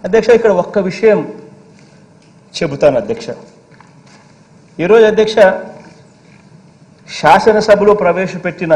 అధ్యక్ష ఇక్కడ ఒక్క విషయం చెబుతాను అధ్యక్ష ఈరోజు అధ్యక్ష శాసనసభలో ప్రవేశపెట్టిన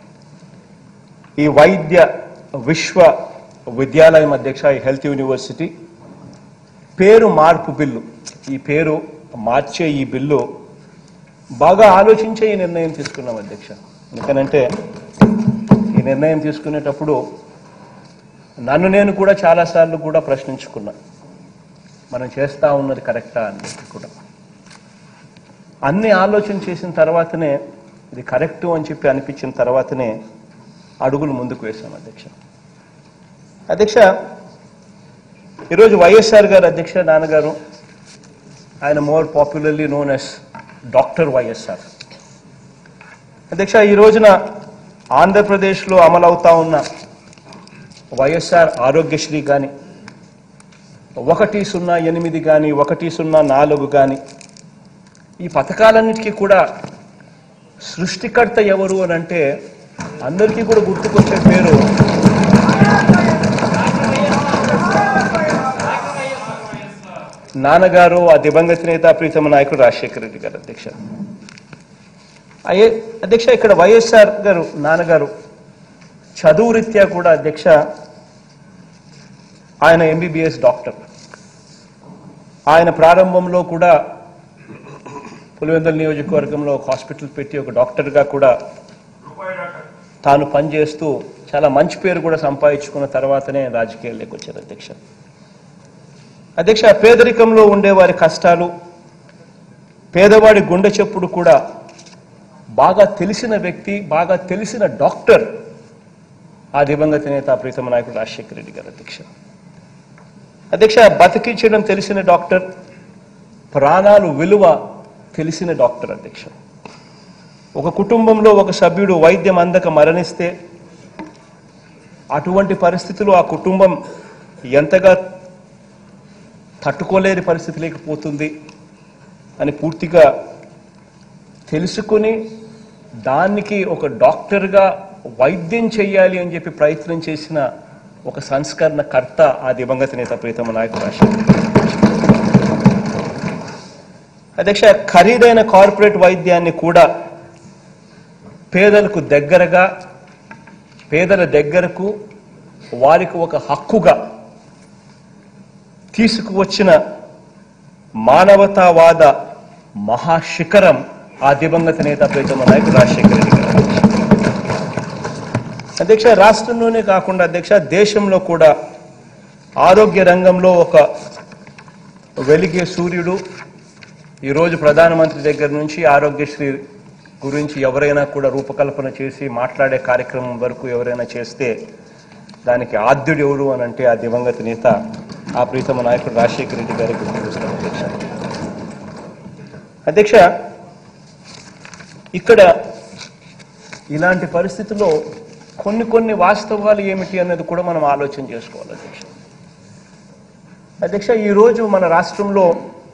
ఈ వైద్య విశ్వ విద్యాలయం అధ్యక్ష ఈ హెల్త్ యూనివర్సిటీ పేరు మార్పు బిల్లు ఈ పేరు మార్చే ఈ బిల్లు బాగా ఆలోచించే ఈ నిర్ణయం తీసుకున్నాం అధ్యక్ష ఎందుకనంటే ఈ నిర్ణయం తీసుకునేటప్పుడు నన్ను నేను కూడా చాలాసార్లు కూడా ప్రశ్నించుకున్నా మనం చేస్తా ఉన్నది కరెక్టా అని చెప్పి కూడా అన్ని ఆలోచన చేసిన తర్వాతనే ఇది కరెక్టు అని చెప్పి అనిపించిన తర్వాతనే అడుగులు ముందుకు వేశాం అధ్యక్ష అధ్యక్ష ఈరోజు వైఎస్ఆర్ గారు అధ్యక్ష నాన్నగారు ఆయన more popularly known as doctor YSR అధ్యక్ష ఈ రోజున ఆంధ్రప్రదేశ్లో అమలవుతా ఉన్న వైఎస్ఆర్ ఆరోగ్యశ్రీ కానీ ఒకటి సున్నా ఎనిమిది కానీ ఒకటి సున్నా నాలుగు కానీ ఈ పథకాలన్నిటికీ కూడా సృష్టికర్త ఎవరు అని అంటే అందరికీ కూడా గుర్తుకొచ్చే పేరు నాన్నగారు ఆ దివంగత నేత ప్రీతమ నాయకుడు రాజశేఖర రెడ్డి గారు అధ్యక్ష అయ్యే అధ్యక్ష ఇక్కడ వైఎస్ఆర్ గారు నాన్నగారు చదువు రీత్యా కూడా అధ్యక్ష ఆయన ఎంబీబీఎస్ డాక్టర్ ఆయన ప్రారంభంలో కూడా పులివెందుల నియోజకవర్గంలో ఒక హాస్పిటల్ పెట్టి ఒక డాక్టర్గా కూడా తాను పనిచేస్తూ చాలా మంచి పేరు కూడా సంపాదించుకున్న తర్వాతనే రాజకీయాల్లోకి వచ్చారు అధ్యక్ష అధ్యక్ష పేదరికంలో ఉండేవారి కష్టాలు పేదవాడి గుండె చెప్పుడు కూడా బాగా తెలిసిన వ్యక్తి బాగా తెలిసిన డాక్టర్ ఆ దివంగత నేత ప్రీతమ నాయకుడు రాజశేఖర రెడ్డి గారు అధ్యక్ష అధ్యక్ష బతికించడం తెలిసిన డాక్టర్ ప్రాణాలు విలువ తెలిసిన డాక్టర్ అధ్యక్ష ఒక కుటుంబంలో ఒక సభ్యుడు వైద్యం అందక మరణిస్తే అటువంటి పరిస్థితులు ఆ కుటుంబం ఎంతగా తట్టుకోలేని పరిస్థితి లేకపోతుంది అని పూర్తిగా తెలుసుకుని దానికి ఒక డాక్టర్గా వైద్యం చేయాలి అని చెప్పి ప్రయత్నం చేసిన ఒక సంస్కరణ కర్త ఆ దివంగత నేత ప్రీతమ నాయకుడు రాజశేఖర్ రెడ్డి. అధ్యక్ష ఖరీదైన కార్పొరేట్ వైద్యాన్ని కూడా పేదలకు దగ్గరగా పేదల దగ్గరకు వారికి ఒక హక్కుగా తీసుకువచ్చిన మానవతావాద మహాశిఖరం ఆ దివంగత నేత ప్రీతమ నాయకుడు రాజశేఖర రెడ్డి గారు అధ్యక్ష రాష్ట్రంలోనే కాకుండా అధ్యక్ష దేశంలో కూడా ఆరోగ్య రంగంలో ఒక వెలిగే సూర్యుడు ఈరోజు ప్రధానమంత్రి దగ్గర నుంచి ఆరోగ్యశ్రీ గురించి ఎవరైనా కూడా రూపకల్పన చేసి మాట్లాడే కార్యక్రమం వరకు ఎవరైనా చేస్తే దానికి ఆద్యుడు ఎవరు అని అంటే ఆ దివంగత నేత ఆ ప్రీతమ నాయకుడు రాజశేఖర రెడ్డి గారికి గుర్తుకొస్తాం అధ్యక్ష అధ్యక్ష ఇక్కడ ఇలాంటి పరిస్థితుల్లో కొన్ని కొన్ని వాస్తవాలు ఏమిటి అన్నది కూడా మనం ఆలోచన చేసుకోవాలి అధ్యక్ష అధ్యక్ష ఈరోజు మన రాష్ట్రంలో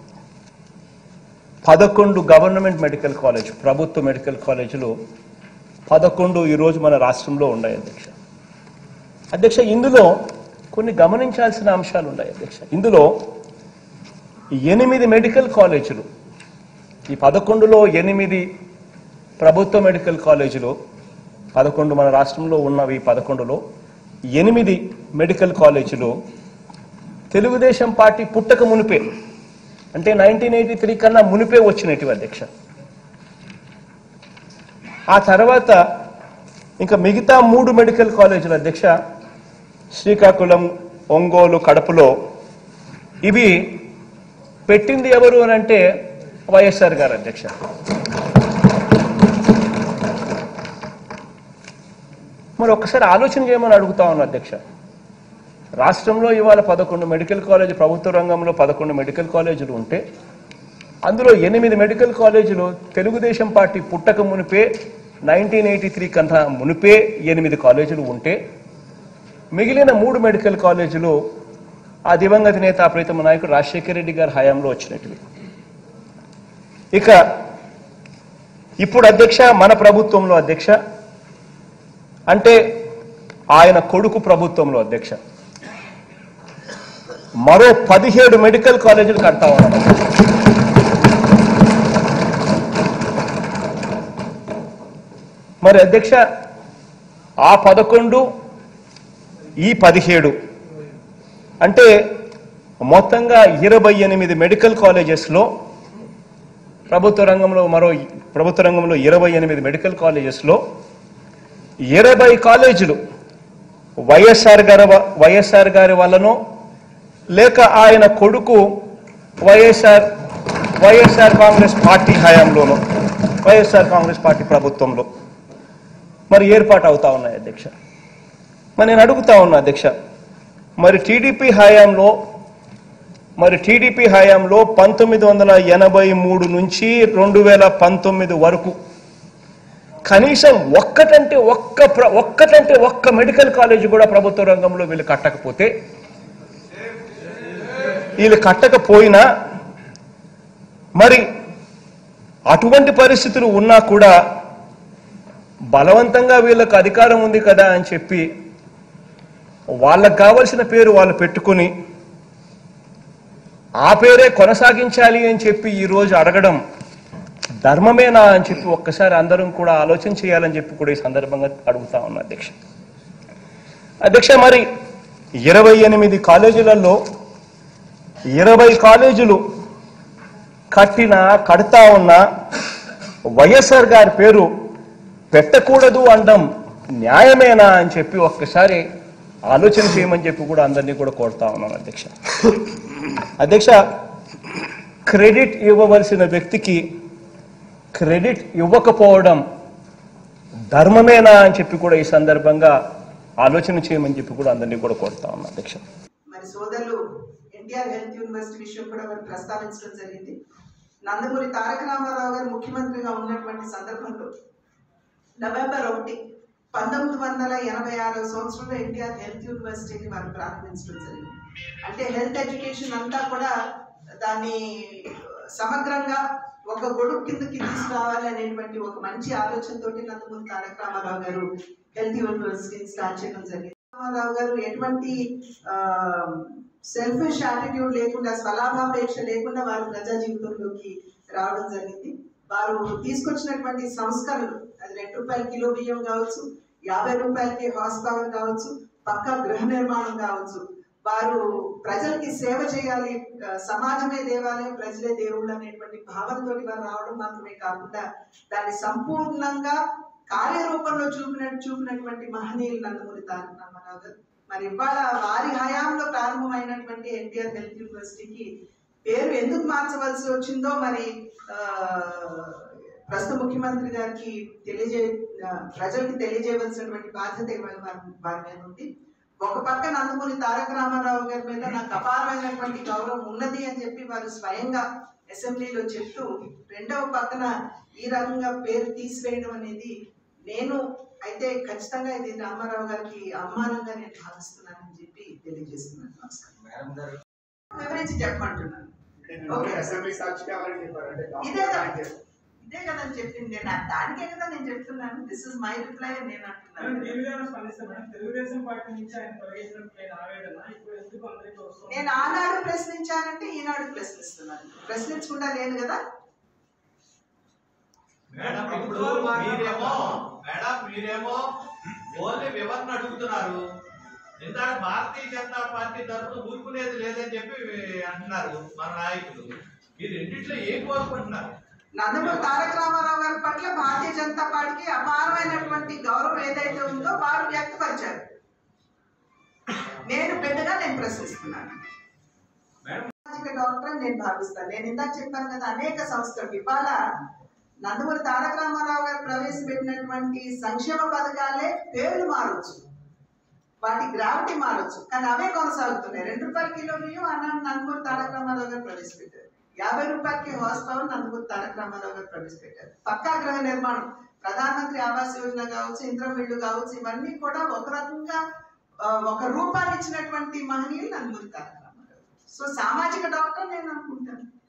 పదకొండు గవర్నమెంట్ మెడికల్ కాలేజ్ ప్రభుత్వ మెడికల్ కాలేజీలు పదకొండు ఈరోజు మన రాష్ట్రంలో ఉన్నాయి అధ్యక్ష అధ్యక్ష ఇందులో కొన్ని గమనించాల్సిన అంశాలు ఉన్నాయి అధ్యక్ష ఇందులో ఎనిమిది మెడికల్ కాలేజీలు ఈ పదకొండులో ఎనిమిది ప్రభుత్వ మెడికల్ కాలేజీలు పదకొండు మన రాష్ట్రంలో ఉన్నవి పదకొండులో ఎనిమిది మెడికల్ కాలేజీలు తెలుగుదేశం పార్టీ పుట్టక మునిపే అంటే నైన్టీన్ ఎయిటీ త్రీ కన్నా మునిపే వచ్చినట్టు అధ్యక్ష ఆ తర్వాత ఇంకా మిగతా మూడు మెడికల్ కాలేజీల అధ్యక్ష శ్రీకాకుళం ఒంగోలు కడపలో ఇవి పెట్టింది ఎవరు అని అంటే వైఎస్ఆర్ గారు అధ్యక్ష మరి ఒక్కసారి ఆలోచన చేయమని అడుగుతా ఉన్నా అధ్యక్ష రాష్ట్రంలో ఇవాళ పదకొండు మెడికల్ కాలేజ్ ప్రభుత్వ రంగంలో పదకొండు మెడికల్ కాలేజీలు ఉంటే అందులో ఎనిమిది మెడికల్ కాలేజీలు తెలుగుదేశం పార్టీ పుట్టక మునిపే నైన్టీన్ ఎయిటీ త్రీ కన్నా మునిపే ఎనిమిది కాలేజీలు ఉంటే మిగిలిన మూడు మెడికల్ కాలేజీలు ఆ దివంగత నేత ప్రీతమ నాయకుడు రాజశేఖర రెడ్డి గారి హయాంలో వచ్చినట్టువి ఇక ఇప్పుడు అధ్యక్ష మన ప్రభుత్వంలో అధ్యక్ష అంటే ఆయన కొడుకు ప్రభుత్వంలో అధ్యక్ష మరో పదిహేడు మెడికల్ కాలేజీలు కడతా ఉన్నాం మరి అధ్యక్ష ఆ పదకొండు ఈ పదిహేడు అంటే మొత్తంగా ఇరవై ఎనిమిది మెడికల్ కాలేజెస్లో ప్రభుత్వ రంగంలో మరో ప్రభుత్వ రంగంలో ఇరవై ఎనిమిది మెడికల్ కాలేజెస్లో ఇరవై కాలేజీలు వైఎస్ఆర్ గారి వ- వైఎస్ఆర్ గారి వల్లనో లేక ఆయన కొడుకు వైఎస్ఆర్ వైఎస్ఆర్ కాంగ్రెస్ పార్టీ హయాంలోనో వైఎస్ఆర్ కాంగ్రెస్ పార్టీ ప్రభుత్వంలో మరి ఏర్పాటు అవుతా ఉన్నాయి అధ్యక్ష మరి నేను అడుగుతా ఉన్నా అధ్యక్ష మరి టీడీపీ హయాంలో మరి టీడీపీ హయాంలో పంతొమ్మిది వందల ఎనభై మూడు నుంచి రెండు వేల పంతొమ్మిది వరకు కనీసం ఒక్కటంటే ఒక్క ప్ర- ఒక్కటంటే ఒక్క మెడికల్ కాలేజ్ కూడా ప్రభుత్వ రంగంలో వీళ్ళు కట్టకపోతే వీళ్ళు కట్టకపోయినా మరి అటువంటి పరిస్థితులు ఉన్నా కూడా బలవంతంగా వీళ్ళకు అధికారం ఉంది కదా అని చెప్పి వాళ్ళకు కావలసిన పేరు వాళ్ళు పెట్టుకుని ఆ పేరే కొనసాగించాలి అని చెప్పి ఈరోజు అడగడం ధర్మమేనా అని చెప్పి ఒక్కసారి అందరం కూడా ఆలోచన చేయాలని చెప్పి కూడా ఈ సందర్భంగా అడుగుతా ఉన్నా అధ్యక్ష అధ్యక్ష మరి ఇరవై ఎనిమిది కాలేజీలలో ఇరవై కాలేజీలు కట్టిన కడతా ఉన్న వైఎస్ఆర్ గారి పేరు పెట్టకూడదు అనడం న్యాయమేనా అని చెప్పి ఒక్కసారి ఆలోచన చేయమని చెప్పి కూడా అందరినీ కూడా కోరుతా ఉన్నాను అధ్యక్ష అధ్యక్ష క్రెడిట్ ఇవ్వవలసిన వ్యక్తికి క్రెడిట్ ఇవ్వకపోవడం ధర్మమేనా అని చెప్పి కూడా ఈ సందర్భంగా ఆలోచన చేయమని చెప్పి కూడా అందరినీ కూడా కోరుతా ఉన్నా అధ్యక్ష మరి సోదరులు ఎన్టీఆర్ హెల్త్ యూనివర్సిటీ విషయం కూడా మరి ప్రస్తావించడం జరిగింది నందమూరి తారక రామారావు గారు ముఖ్యమంత్రిగా ఉన్నటువంటి సందర్భంలో నవంబర్ ఒకటి పంతొమ్మిది వందల ఎనభై ఆరో సంవత్సరంలో ఎన్టీఆర్ హెల్త్ యూనివర్సిటీని వారు ప్రారంభించడం జరిగింది అంటే హెల్త్ ఎడ్యుకేషన్ అంతా కూడా దాన్ని సమగ్రంగా ఒక గొడుగు కిందకి తీసుకురావాలి అనేటువంటి ఒక మంచి ఆలోచనతోటి నందమూరి తారక రామారావు గారు హెల్త్ యూనివర్సిటీని స్టార్ట్ చేయడం జరిగింది రామారావు గారు ఎటువంటి సెల్ఫిష్ యాటిట్యూడ్ లేకుండా స్వలాభాపేక్ష లేకుండా వారు ప్రజా జీవితంలోకి రావడం జరిగింది వారు తీసుకొచ్చినటువంటి సంస్కరణలు అది రెండు రూపాయల కిలో బియ్యం కావచ్చు యాభై రూపాయలకి హార్స్ పవర్ కావచ్చు పక్కా గృహ నిర్మాణం కావచ్చు వారు ప్రజలకి సేవ చేయాలి ఆ, సమాజమే దేవాలయం ప్రజలే దేవుళ్ళు అనేటువంటి భావనతోటి వారు రావడం మాత్రమే కాకుండా దాన్ని సంపూర్ణంగా కార్యరూపంలో చూపినట్టు చూపినటువంటి మహనీయులు నందమూరి తారక రామారావు గారు మరి ఇవాళ వారి హయాంలో ప్రారంభమైనటువంటి ఎన్టీఆర్ హెల్త్ యూనివర్సిటీకి పేరు ఎందుకు మార్చవలసి వచ్చిందో మరి ఆ, ప్రస్తుత ముఖ్యమంత్రి గారికి తెలియజే ఆ, ప్రజలకు తెలియజేయవలసినటువంటి బాధ్యత ఇవాళ వారి వారి మీద ఉంది ఒక పక్క నందమూరి తారక రామారావు గారి మీద నాకు అపారమైనటువంటి గౌరవం ఉన్నది అని చెప్పి వారు స్వయంగా అసెంబ్లీలో చెప్తూ రెండవ పక్కన ఈ రకంగా పేరు తీసివేయడం అనేది నేను అయితే ఖచ్చితంగా ఇది రామారావు గారికి అవమానంగా నేను భావిస్తున్నానని చెప్పి తెలియజేస్తున్నాను నమస్కారం మేడం గారు వివరించి చెప్పమంటున్నాను ఓకే. అసెంబ్లీ సాక్షిగా ఎవరికి చెప్పారంటే ఇదే కదా ఇదే కదా అని చెప్పింది నేను దానికే కదా నేను చెప్తున్నాను దిస్ ఇస్ మై రిప్లై నేను మేడం, అంటున్నాను దీని మీద స్పందిస్తే మేడం, తెలుగుదేశం పార్టీ నుంచి ఆయన తొలగించినట్లయిన ఆవేదన ఇప్పుడు ఎందుకు అందరికీ వస్తుంది నేను ఆనాడు ప్రశ్నించానంటే ఈనాడు ప్రశ్నిస్తున్నాను ప్రశ్నించకుండా లేను కదా మేడం ఇప్పుడు మీరేమో మేడం మీరేమో ఓన్లీ వివరణ అడుగుతున్నారు ఇందాక భారతీయ జనతా పార్టీ తరఫున ఊరుకునేది లేదని చెప్పి అంటున్నారు మన నాయకులు ఈ రెండిట్లో ఏం కోరుకుంటున్నారు నందమూరి తారక రామారావు గారి పట్ల భారతీయ జనతా పార్టీకి అపారమైనటువంటి గౌరవం ఏదైతే ఉందో వారు వ్యక్తపరిచారు నేను పెద్దగా నేను ప్రశ్నిస్తున్నాను సామాజిక డాక్టర్ అని నేను భావిస్తాను నేను ఇందాక చెప్పాను కదా అనేక సంస్థలు ఇవాళ నందమూరి తారక రామారావు గారు ప్రవేశపెట్టినటువంటి సంక్షేమ పథకాలే పేర్లు మారొచ్చు వాటి గ్రావిటీ మారొచ్చు కానీ అవే కొనసాగుతున్నాయి రెండు రూపాయల కిలో బియ్యం అన్నాడు నందమూరి తారక రామారావు గారు ప్రవేశపెట్టారు యాభై రూపాయలకి హార్స్ పవర్ నందమూరి తారక రామారావు గారు ప్రవేశపెట్టారు పక్కా గృహ నిర్మాణం ప్రధానమంత్రి ఆవాస్ యోజన కావచ్చు ఇంద్రం ఇళ్ళు కావచ్చు ఇవన్నీ కూడా ఒక రకంగా ఆ, ఒక రూపాన్ని ఇచ్చినటువంటి మహనీయులు నందమూరి తారక రామారావు సో సామాజిక డాక్టర్ నేను అనుకుంటాను